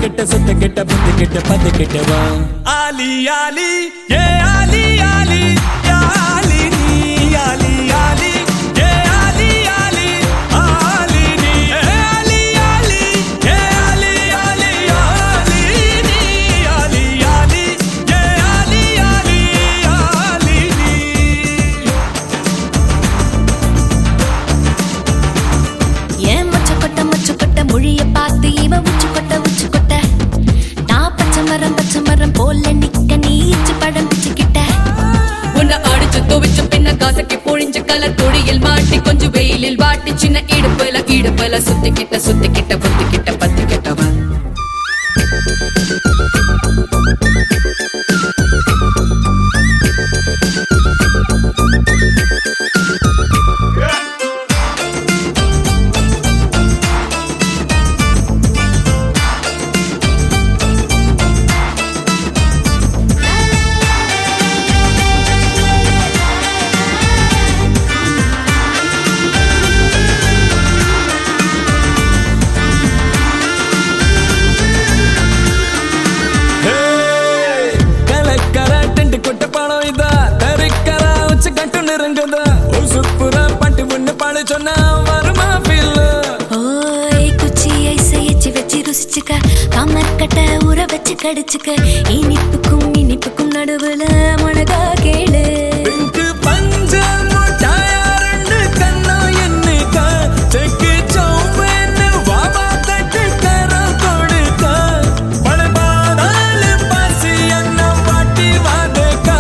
கிட்ட சுத்த கிட்ட புத்து கிட்ட பத்து கிட்ட வா ஆலி ஆலி ஏ ஆலி ஆலி யா ஆலி நீ ஆலி ஆலி ஏ ஆலி ஆலி ஆலி நீ ஏ ஆலி ஆலி ஏ ஆலி ஆலி ஆலி நீ ஆலி ஆலி ஏ ஆலி ஆலி ஆலி நீ ஏன் மொச்சக்கொட்ட மொச்சக்கொட்ட மொழிய பார்த்து இவன் உச்சுக்கொட்ட உச்சுக்கொட்ட நான் பச்சை மரம் பச்சை மரம் போல நிக்க நீ இச்சு படம் பிச்சுக்கிட்ட உன்னை அடிச்சு துவைச்சு பின்ன காசக்கி பொழிஞ்ச கலர் தொடியில் மாட்டி கொஞ்சம் வெயிலில் வாட்டி சின்ன இடுப்புல இடுப்புல சுத்திக்கிட்ட சுத்திக்கிட்ட புத்திக்கிட்ட பத்திக்கிட்டவன் கலக்கர டென்ட் கொட்ட பணம் இதா தரிக்கர உச்ச கட்டு நெருங்குதா உசுப்புற பட்டு பொண்ணு பாடு சொன்னா வருமா ஃபீல் ஓய் குச்சியை செய்யச்சு வச்சு ருசிச்சுக்க கமர் கட்ட ஊற வச்சு கடிச்சுக்க இனிப்புக்கும் இனிப்புக்கும் நடுவுல முனகா கேளு பிங்க் பஞ்ச முட்டாயா ரெண்டு கண்ணா என்னைக்க செக்கு சௌம்பன்னு வாபா தட்டு கரம் கொடுக்க பழபாதால பாசி என்ன வாட்டி வாதக்கா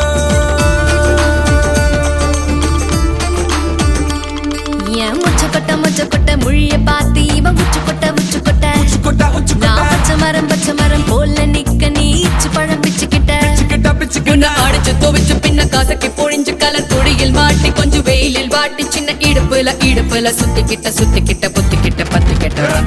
ஏன் முச்சக்கொட்ட முச்சக்கொட்ட மொழிய பார்த்து இவன் உச்சுக்கொட்ட உச்சுக்கொட்ட கொட்டா உச்சு நான் கொட்டா பச்சை மரம் பச்சை மரம் போல நிக்க நீ இச்சு பழம் பிச்சுக்கிட்ட பிச்சுக்கிட்டா உன்னை பிச்சுக்கிட்டா அடிச்சு துவைச்சு பின்ன காசக்கி பொழிஞ்ச கலர் தொடியில் மாட்டி கொஞ்சம் வெயிலில் வாட்டி சின்ன இடுப்புல இடுப்புல சுத்திக்கிட்ட சுத்திக்கிட்ட புத்திக்கிட்ட பத்திக்கிட்டவன்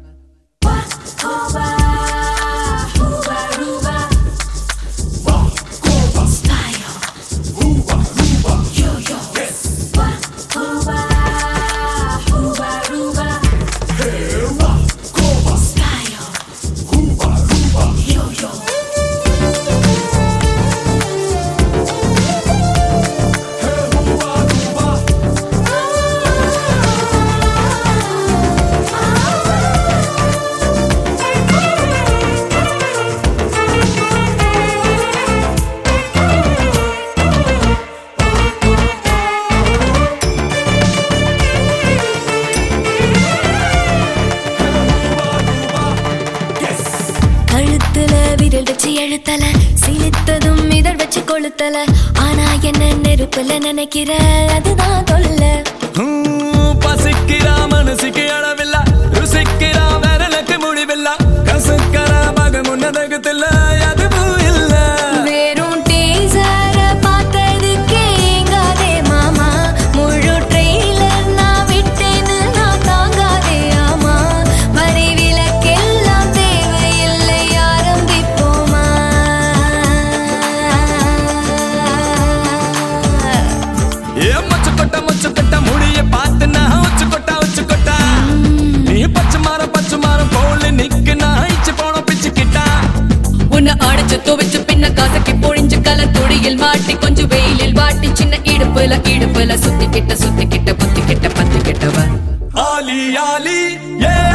கழுத்துல விரல் வச்சு எழுத்தல சிலித்ததும் இதழ் வச்சு கொளுத்தல ஆனா என்ன நெருப்புல நினைக்கிற அதுதான் தொல்ல ஹம், பசிக்கிறா மனசுக்கு அளவில்ல ருசிக்கிறா விரலுக்கு முடிவில்ல கசுக்கிற மகம் உன்னதகத்தில்ல அதுவும் இல்ல வெறும் டீசர பார்த்ததுக்கே ஏங்காதே மாமா முழு ட்ரெயிலர் நான் விட்டேன்னு நான் தாங்காதே ஆமா வரி விலக்கெல்லாம் தேவையில்லை ஆரம்பிப்போமா ஏ மொச்சு கொட்ட மொச்சு கொட்ட முடிய பார்த்து நான் உச்சு கொட்டா உச்சு கொட்டா நீ பச்சை மாறம் பச்சை மாறம் போல நிக்கு நான் இச்சு போன பிச்சுக்கிட்டா உன்னை அடிச்சு துவைச்சு பின்ன காசக்கி பொழிஞ்ச கலர் தொடியில் மாட்டி கொஞ்சம் வெயிலில் வாட்டி சின்ன இடுப்புல இடுப்புல சுத்திக்கிட்ட சுத்திக்கிட்ட புத்திக்கிட்ட பத்திக்கிட்டவன் ஆலி ஆலி ஏ